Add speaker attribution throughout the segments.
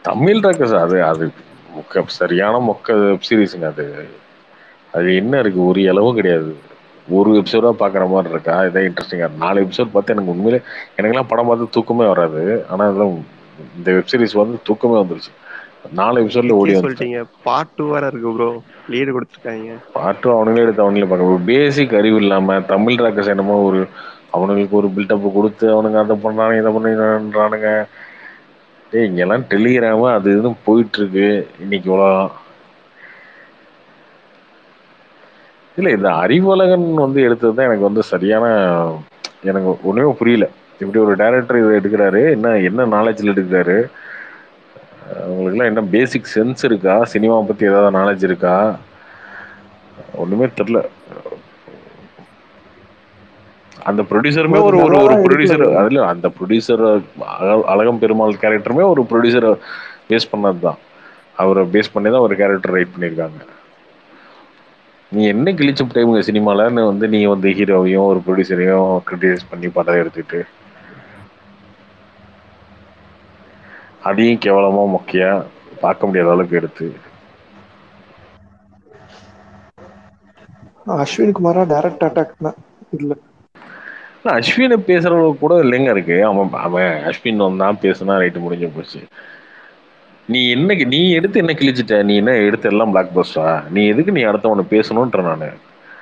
Speaker 1: Tamil talkers அது அது மொக்க சரியான மொக்க வெப் சீரிஸ்ங்க அது அது என்ன இருக்கு ஒரு எளவு கெடையாது ஒரு எபிசோடா பாக்குற மாரி இருக்கா இதா இன்ட்ரெஸ்டிங்கா நாலு எபிசோட் பாத்து எனக்கு உண்மையிலே எனக்குலா படம் பாத்து தூக்கமே வராது ஆனா இதெல்லா இந்த வெப்சீரிஸ் வந்து தூக்கமே வந்துருச்சு நாலு எபிசோட்ல ஓடி
Speaker 2: இதுக்கே
Speaker 1: வந்துட்டேன்
Speaker 2: சொல்ட்டீங்க பார்ட் டூ வேற இருக்கு ப்ரோ லீடு குடுத்துருக்காய்ங்க
Speaker 1: பார்ட் டூ அவனுங்களே எடுத்து அவனுங்களே பாக்க ஒரு பேசிக் அறிவு இல்லாம தமிழ் ராக்கர்ஸ் என்னமோ ஒரு அவனுங்களுக்கு ஒரு பில்டப் குடுத்து அவனுங்க அத பண்றானுங்க இத பண்ணிறானுங்க டேய் இங்கெல்லா டெலிகிராமு அது இதுன்னு போயிட்ருக்கு இன்னைக்கு உலகோ இல்ல இந்த அறிவழகன் வந்து எடுத்ததுதா எனக்கு வந்து சரியான எனக்கு ஒண்ணுமே புரியல இப்டி ஒரு டைரக்டர் இத எடுக்குறாரு என்ன என்ன நாலேஜ்ல எடுக்குறாரு அவங்களுக்குலா என்ன பேசிக் சென்ஸ் இருக்கா சினிமாவ பத்தி ஏதாவது நாலேஜ் இருக்கா ஒண்ணுமே தெர்ல அந்த
Speaker 3: ப்ரோ
Speaker 1: ப்ரொடியூசருமே
Speaker 3: அது
Speaker 1: ஒரு ஒரு ஒரு
Speaker 3: நல்லாலாம் எடுக்கல
Speaker 1: ப்ரொடியூசர்
Speaker 3: ப்ரோ
Speaker 1: அதுல அந்த ப்ரொடியூசர் அழ அழகம் பெருமாள் கேரக்டருமே ஒரு ப்ரொடியூசர பேஸ் பண்ணது தா அவர பேஸ் பண்ணிதா ஒரு கேரக்டர் ரைட் பண்ணிருக்காங்க நீ என்ன கிழிச்ச டைம்ங்க சினிமாலனு வந்து நீ வந்து ஹீரோவையு ஒரு ப்ரொடியூசரையு கிரிட்டிசைஸ் பண்ணி படோ எடுத்துட்டு அதையு கேவலமா மொக்கையா பாக்க முடியாத அளவுக்கு எடுத்து
Speaker 3: அஸ்வின் குமாரா டைரக்ட் அட்டாக் இல்ல
Speaker 1: இல்ல அஸ்வின பேசுறளவுக்கு கூட இல்லைங்க இருக்கு அவ அவ அஸ்வின் வந்தா பேசுனா ரைட்டு முடிஞ்சு போச்சு நீ என்ன நீ எடுத்து என்ன கிழிச்சிட்ட நீ என்ன எடுத்த எல்லா பிளாக் பஸ்டரா நீ எதுக்கு நீ அடுத்தவன பேசணுன்ற நானு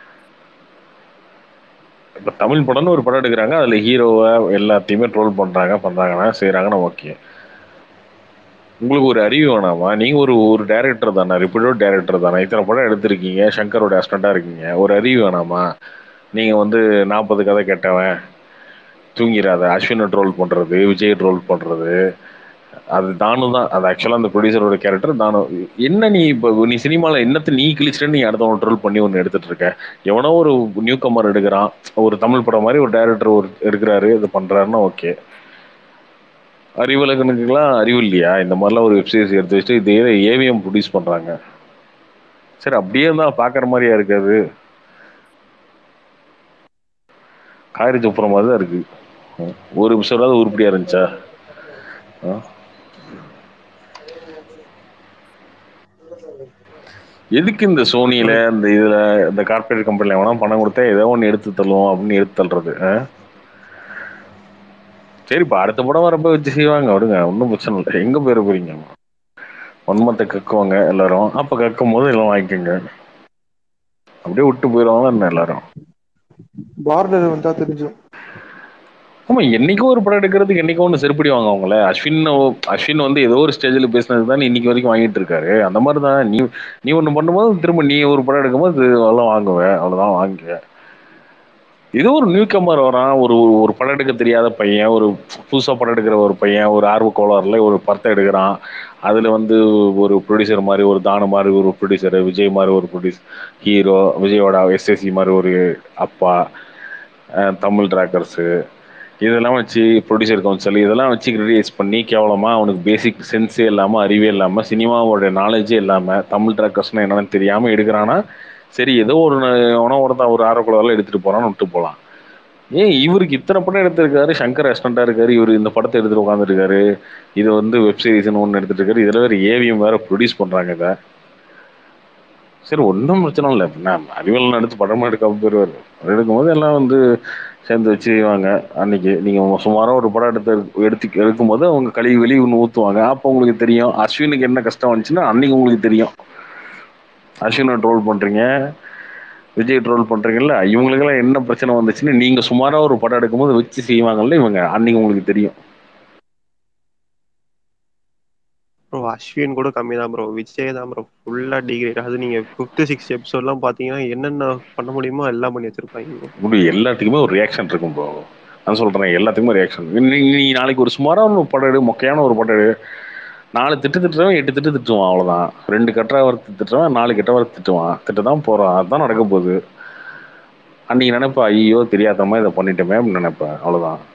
Speaker 1: இப்ப தமிழ் படோனு ஒரு படோ எடுக்குறாங்க அதுல ஹீரோவ எல்லாத்தையுமே ட்ரோல் பண்றாங்க பண்றாங்கன்னா செய்றாங்கன்னா ஓகே உங்களுக்கு ஒரு அறிவு வேணாமா நீங்க ஒரு ஒரு டேரக்டர் தான ரிப்பூட்டட் டேரக்டர் தான இத்தன படோ எடுத்திருக்கீங்க சங்கரோட அஸ்டண்டா இருக்கீங்க ஒரு அறிவு வேணாமா நீங்க வந்து நாப்பது கத கேட்டவ தூங்கிறாத அஸ்வின ட்ரோல் பண்றது விஜய ட்ரோல் பண்றது அது தானு தா அது ஆக்சுவலா அந்த ப்ரொடியூசரோட கேரக்டர் தானு என்ன நீ இப்ப நீ சினிமால என்னத்த நீ கிழிச்சிட்ட நீ அடுத்தவன ட்ரோல் பண்ணி ஒன்னு எடுத்துட்டு இருக்க எவனோ ஒரு நியூ கமர் எடுக்குறா ஒரு தமிழ் படம் மாரி ஒரு டைரக்டர் ஒரு எடுக்குறாரு இது பண்றாருன்னா ஓகே அறிவுலகனுக்குல்லா அறிவு இல்லையா இந்த மாரிலா ஒரு வெப்சீரிஸ் எடுத்து வச்சுட்டு இதே ஏ வி எம் ப்ரொடியூஸ் பண்றாங்க சரி அப்டியே இருந்தா பாக்குற மாரியா இருக்கு அது காரி துப்புற மாரிதா இருக்கு ஒரு எபிசோடாவது உருப்படியா இருந்துச்சா ஆ எதுக்கு இந்த சோனியில இந்த இதுல இந்த கார்ப்பரேட் கம்பெனில எவனா பணம் குடுத்தா ஏதோ ஒன்னு எடுத்து தள்ளுவோ அப்டின்னு எடுத்து தள்றது ஆ சரிப்பா அடுத்த படம் வரப்ப வச்சு செய்வாங்க விடுங்க ஒன்னும் பிரச்சன இல்ல எங்க போய்ர போறீங்க வன்மத்த கக்குவாங்க எல்லாரு அப்ப கக்கும் போது எல்லா வாங்கிக்கோங்க அப்டியே வுட்டு போயிருவாங்களா என்ன எல்லாரு
Speaker 3: பார்டர் வந்தா தெரிஞ்சிடு
Speaker 1: ஆமா என்னைக்கோ ஒரு படம் எடுக்கிறதுக்கு என்னைக்கோ ஒன்னு செருப்படி வாங்குவாங்கல்ல அஸ்வின் அஸ்வின் வந்து ஏதோ ஒரு ஸ்டேஜ்ல பேச னதுதானே இன்னைக்கு வரைக்கு வாங்கிட்டு இருக்காரு அந்த மாரிதா நீ நீ ஒண்ணு பண்ணும்போது திரும்ப நீ ஒரு படம் எடுக்கும்போது அதெல்லா வாங்குவ அவ்ளோதா வாங்கிக்க ஏதோ ஒரு நியூ கமர் வரா ஒரு ஒரு படம் எடுக்க தெரியாத பைய ஒரு புதுசா படம் எடுக்குற ஒரு பைய ஒரு ஆர்வ கோளாறுல ஒரு படத்த எடுக்குறா அதுல வந்து ஒரு ப்ரொடியூசர் மாரி ஒரு தானு மாரி ஒரு ப்ரொடியூசர் விஜய் மாரி ஒரு ப்ரொடியூசர் ஹீரோ விஜயோட எஸ் எஸ் சி மாரி ஒரு அப்பா அ தமிழ் ராக்கர்ஸு இதெல்லா வச்சு ப்ரொடியூசர் கவுன்சில் இதெல்லா வச்சு கிரிட்டிசைஸ் பண்ணி கேவலமா அவனுக்கு பேசிக் சென்ஸே இல்லாம அறிவே இல்லாம சினிமாவோட நாலேஜே இல்லாம தமிழ் ராக்கர்ஸ்னா என்னன்னு தெரியாம எடுக்குறானா சரி ஏதோ ஒரு எவனோ ஒருத்த ஒரு ஆர்வ கோளாறுல எடுத்துட்டு போறான்னு வுட்டு போலா ஏ இவருக்கு இத்தன படம் எடுத்திருக்காரு சங்கர் அஸ்டன்டா இருக்காரு இவரு இந்த படத்த எடுத்துட்டு உக்காந்துருக்காரு இது வந்து வெப் சீரிஸ்ன்னு ஒன்னு எடுத்துட்டு இருக்காரு இதுல வேற ஏ வி எம் வேற ப்ரொடியூஸ் பண்றாங்க இத சரி ஒன்னும் பிரச்சன இல்ல என்ன அறிவல்லன் அடுத்து படமா எடுக்காம போயிருவாரு எடுக்கும் போது எல்லா வந்து சேந்து வச்சு செய்வாங்க அன்னைக்கு நீங்க சுமாரா ஒரு படம் எடுத்து எடுத்து எடுக்கும் போது அவங்க கழுவி கழுவி ஒன்னு ஊத்துவாங்க அப்ப உங்களுக்கு தெரியு அஸ்வினுக்கு என்ன கஷ்ட வந்துச்சுன்னா அன்னைக்கு உங்களுக்கு தெரியு அஸ்வின ட்ரோல் பண்றீங்க விஜய் ட்ரோல் பண்றீங்கல்ல இவங்களுக்கெல்லா என்ன பிரச்சன வந்துச்சுன்னு நீங்க சுமாரா ஒரு படம் எடுக்கும் போது வச்சு செய்வாங்கல்ல இவங்க அன்னைக்கு உங்களுக்கு தெரியு
Speaker 2: ப்ரோ அஸ்வின் கூட கம்மி தா ப்ரோ விஜய் தா ப்ரோ ஃபுல்லா டிகிரேட் அது நீங்க பிப்து சிக்ஸ்த் எபிசோட்லா பாத்தீங்கன்னா என்னென்ன பண்ண முடியுமோ எல்லா பண்ணி வச்சிருப்பாங்க ப்ரோ
Speaker 1: ப்ரோ எல்லாத்துக்குமே ஒரு ரியாக்ஷன் இருக்கும் ப்ரோ நா சொல்றே எல்லாத்துக்குமே ரியாக்ஷன் நீ நீ நாளைக்கு ஒரு சுமாரான ஒரு படம் எடு மொக்கையான ஒரு படம் எடு நாலு திட்டு திட்டுறவ எட்டு திட்டு திட்டுவா அவ்வளோதா ரெண்டு கெட்ட வார்த்த திட்டுறவ நாலு கெட்ட வார்த்த திட்டுவா திட்ட தா போறா அதா நடக்க போகுது அன்னைக்கு நெனப்ப ஐயோ தெரியாத்தனமா இத பண்ணிட்டோமே அப்டின்னு நெனப்ப அவ்வளவுதா